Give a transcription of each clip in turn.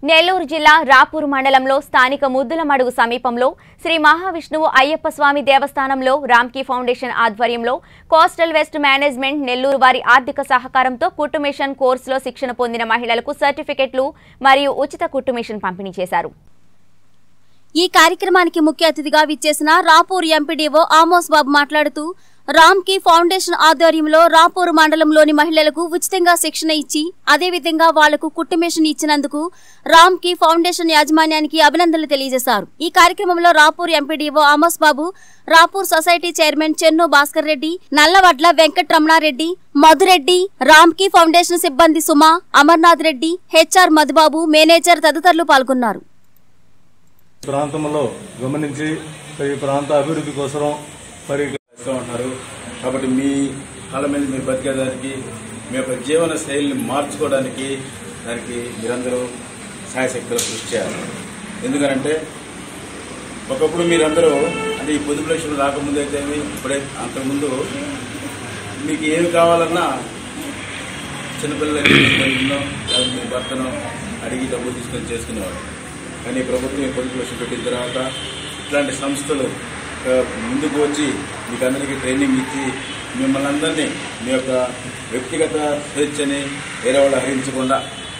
నెల్లూరు జిల్లా రాపూర్ మండలంలో స్థానిక ముద్దులమడుగు సమీపంలో శ్రీ మహావిష్ణువు అయ్యప్ప స్వామి దేవస్థానంలో రామ్కీ ఫౌండేషన్ ఆధ్వర్యంలో కోస్టల్ వెస్ట్ మేనేజ్మెంట్ నెల్లూరు వారి ఆర్థిక సహకారంతో కుట్టుమిషన్ కోర్సులో శిక్షణ పొందిన మహిళలకు సర్టిఫికెట్లు మరియు ఉచిత కుట్టుమిషన్ పంపిణీ చేశారు ఈ కార్యక్రమానికి ముఖ్య అతిథిగా విచ్చేసిన రాపూర్ ఎంపీడీఓ ఆమోస్ బాబు మాట్లాడుతూ రామ్కి ఫౌండేషన్ ఆధ్వర్యంలో రాపూర్ మండలంలోని మహిళలకు ఉచితంగా శిక్షణ ఇచ్చి అదేవిధంగా వాళ్లకు కుట్టుమిషన్ ఇచ్చినందుకు రామ్కి ఫౌండేషన్ యాజమాన్యానికి అభినందనలు తెలియజేశారు ఈ కార్యక్రమంలో Rapur MPDO Amos Babu Rapur society chairman Chennu Bhaskar Reddy Nallavadla Venkatramanareddy Madhureddy Ramky foundation సిబ్బంది సుమ అమర్నాథ్ రెడ్డి హెచ్ఆర్ మధుబాబు మేనేజర్ తదితరులు పాల్గొన్నారు ప్రాంతంలో గమనించి ఈ ప్రాంత అభివృద్ధి కోసం మరి చేస్తూ ఉంటారు కాబట్టి మీ కాళ్ళ మీద మీరు బతికేదానికి మీ యొక్క జీవన శైలిని మార్చుకోవడానికి దానికి మీరందరూ సాయశక్తులు కృషి చేయాలి ఎందుకనంటే ఒకప్పుడు మీరందరూ అంటే ఈ పొదుపు లక్ష్యం రాకముందు అయితే ఇప్పుడే అంతకుముందు మీకు ఏమి కావాలన్నా చిన్నపిల్లలకి తల్లినో లేదా మీ భర్తనో అడిగి డబ్బులు తీసుకొని చేసుకునేవాడు కానీ ప్రభుత్వం ఈ పొదుపు లక్ష్యం పెట్టిన తర్వాత ఇట్లాంటి సంస్థలు ఆ, ముందుకు వచ్చి మీకు అందరికీ ట్రైనింగ్ ఇచ్చి మిమ్మల్ని అందరినీ మీ యొక్క వ్యక్తిగత స్వేచ్ఛని వేరే వాళ్ళు హరించకుండా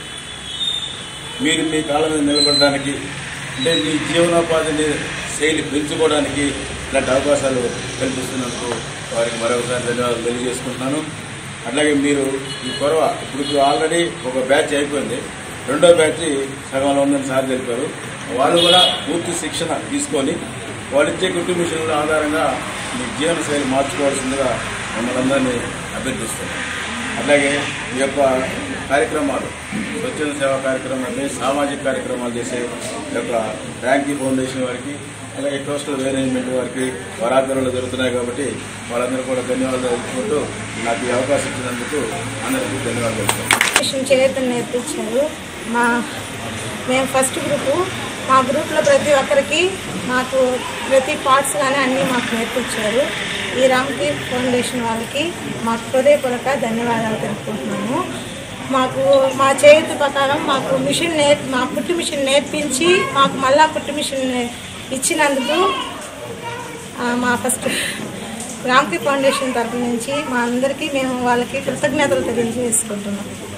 మీరు మీ కాళ్ళ మీద నిలబడడానికి అంటే మీ జీవనోపాధిని శైలి పెంచుకోవడానికి ఇలాంటి అవకాశాలు కల్పిస్తున్నందుకు వారికి మరొకసారి ధన్యవాదాలు తెలియజేసుకుంటున్నాను అట్లాగే మీరు ఈ కొరవ ఇప్పుడు ఆల్రెడీ ఒక బ్యాచ్ అయిపోయింది రెండో బ్యాచ్ సగంలో ఉందని సార్ తెలిపారు వాళ్ళు కూడా పూర్తి శిక్షణ తీసుకొని వాళ్ళిచ్చే కుటుంబ మిషన్ల ఆధారంగా మీ జీవన శైలి మార్చుకోవాల్సిందిగా మమ్మల్ని అందరినీ అభ్యర్థిస్తున్నాను అట్లాగే ఈ యొక్క కార్యక్రమాలు స్వచ్ఛంద సేవా కార్యక్రమాలు సామాజిక కార్యక్రమాలు చేసే ఈ యొక్క ర్యాంకీ ఫౌండేషన్ వారికి అలాగే కోస్టల్ మేనేజ్మెంట్ వారికి వారి ఆధ్వర్యంలో జరుగుతున్నాయి కాబట్టి వాళ్ళందరూ కూడా ధన్యవాదాలు తెలుపుకుంటూ నాకు ఈ అవకాశం ఇచ్చినందుకు అందరికీ ధన్యవాదాలు తెలుపుతున్నాను మిషన్ చేయొద్దని నేర్పించారు మా మేము ఫస్ట్ గ్రూపు మా గ్రూప్లో ప్రతి ఒక్కరికి మాకు ప్రతి పార్ట్స్ కానీ అన్నీ మాకు నేర్పించారు ఈ రామ్కి ఫౌండేషన్ వాళ్ళకి మాకు హృదయపూర్వక ధన్యవాదాలు తెలుపుకుంటున్నాము మాకు మా చేతి ప్రకారం మాకు మిషన్ నేర్ మా కుట్టు మిషన్ నేర్పించి మాకు మళ్ళా కుట్టు మిషన్ ఇచ్చినందుకు ఆ, మా ఫస్ట్ రామ్కి ఫౌండేషన్ తరపు నుంచి మా అందరికీ మేము వాళ్ళకి కృతజ్ఞతలు తెలియజేసుకుంటున్నాం